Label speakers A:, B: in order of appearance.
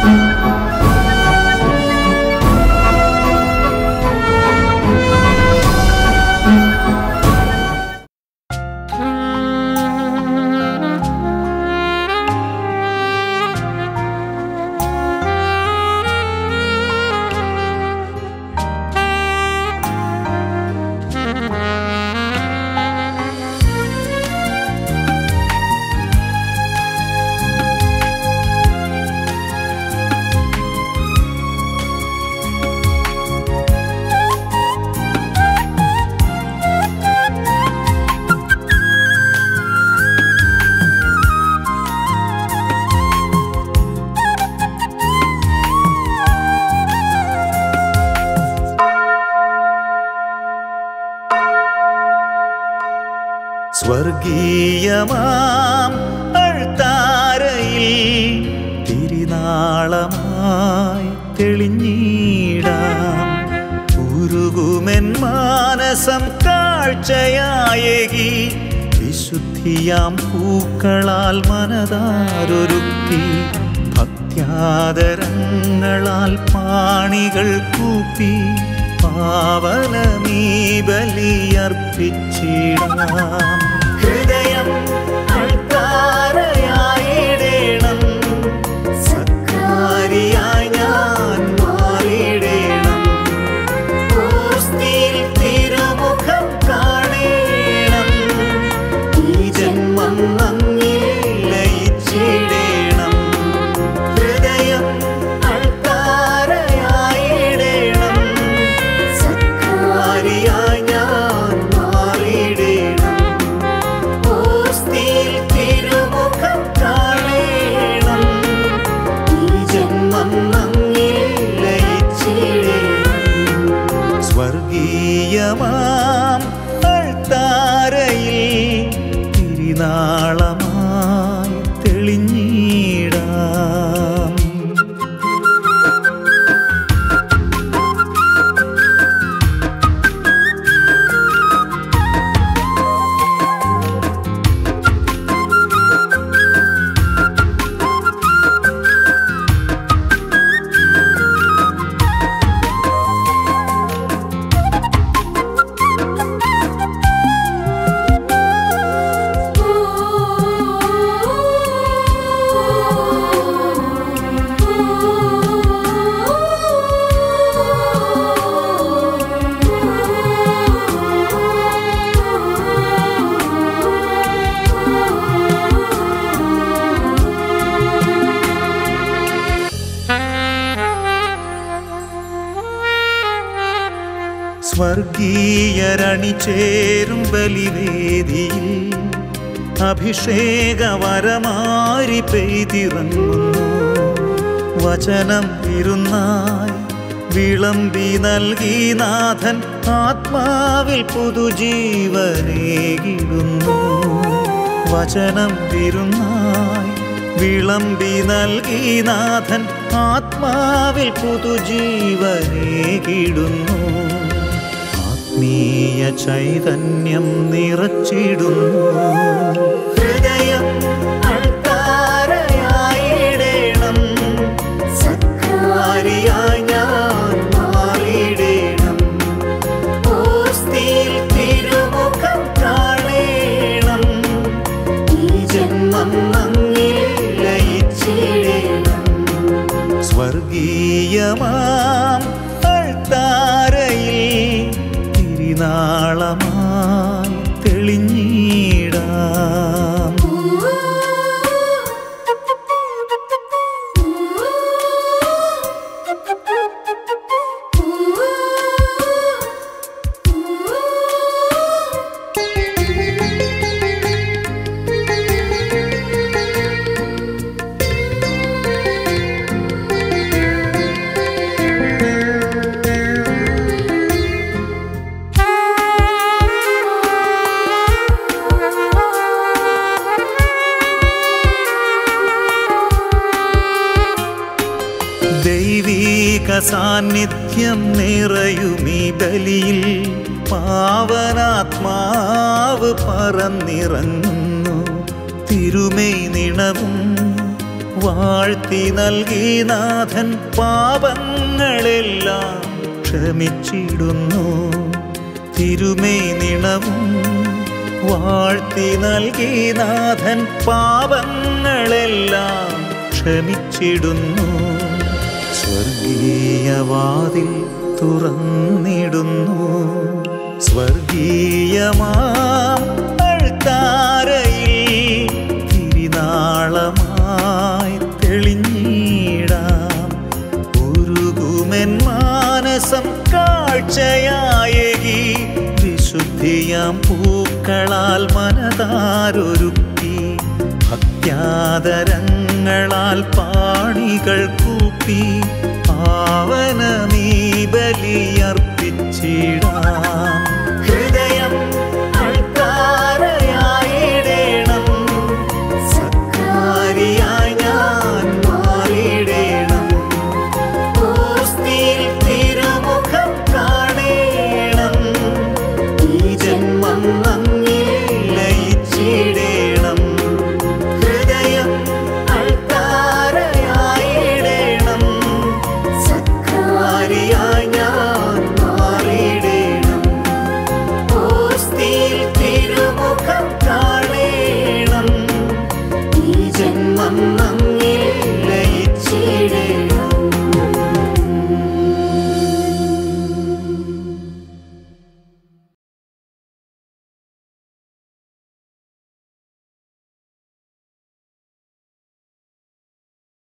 A: സ്വർഗീയമാം അൾത്താരയിൽ തിരിനാളമായി തെളിഞ്ഞിടാം ഉരുകുമെൻ മാനസം കാഴ്ചയായേകി വിശുദ്ധിയാം പൂക്കളാൽ മനതാരൊരുക്കി ഭക്ത്യാദരങ്ങളാൽ പാണികൾ കൂപ്പി പാവനമീ ബലിയർപ്പിച്ചിടാം ഹൃദയം അൾത്താരയായിടേണം സക്കാരിയായി ഞാൻ മാറിയിടേണം ഓസ്തിയിൽ തിരുമുഖം കാണേണം ഈ ജന്മം അങ്ങിൽ ലയിച്ചിടേണം ഹൃദയം അൾത്താരയായിടേണം സക്കാരിയായി ഞാൻ മാറിയിടേണം ഓസ്തിയിൽ തിരുമുഖം കാണേണം ഈ ജന്മം അങ്ങിൽ ലയിച്ചിടേണം സ്വർഗീയമാം അൾത്താരയിൽ തിരിനാളമായി തെളിഞ്ഞിടാം സ്വർഗീയരണി ചേരും ബലിവേദിയിൽ അഭിഷേകവരമാരി പെയ്തിറങ്ങുന്നു വചനം ഇരുന്നായി വിളമ്പി നൽകി നാഥൻ ആത്മാവിൽ പുതുജീവനേകിടുന്നു വചനം വിരുന്നായി വിളമ്പി നൽകി നാഥൻ ആത്മാവിൽ പുതുജീവനേകിടുന്നു ആത്മീയ ചൈതന്യം നിറച്ചിടുന്നു ഹൃദയം അൾത്താരയായിടേണം സക്കാരിയായി ഞാൻ മാറിയിടേണം ഓസ്തിയിൽ തിരുമുഖം കാണേണം ഈ ജന്മം അങ്ങിൽ ലയിച്ചിടേണം സ്വർഗീയമാം അൾത്താരയിൽ തിരിനാളമായി തെളിഞ്ഞിടാം ദൈവീക സാന്നിധ്യം നിറയുമീ ബലിയിൽ പാവനാത്മാവ് പറന്നിറങ്ങുന്നു തിരുമൈ നിണവും വാഴ്ത്തി നൽകി നാഥൻ പാപങ്ങളെല്ലാം ക്ഷമിച്ചിടുന്നു തിരുമേ നിണവും വാഴ്ത്തി നൽകി നാഥൻ പാപങ്ങളെല്ലാം ക്ഷമിച്ചിടുന്നു സ്വർഗീയവാതിൽ തുറന്നിടുന്നു സ്വർഗീയമാം അൾത്താരയിൽ തിരിനാളമായി തെളിഞ്ഞിടാം ഉരുകുമെൻ മാനസം കാഴ്ചയായകി വിശുദ്ധിയാം പൂക്കളാൽ മനതാരൊരുക്കി ഭക്യാദരങ്ങളാൽ പാണികൾ കൂപ്പി പാവനമീ ബലിയർപ്പിച്ചിടാം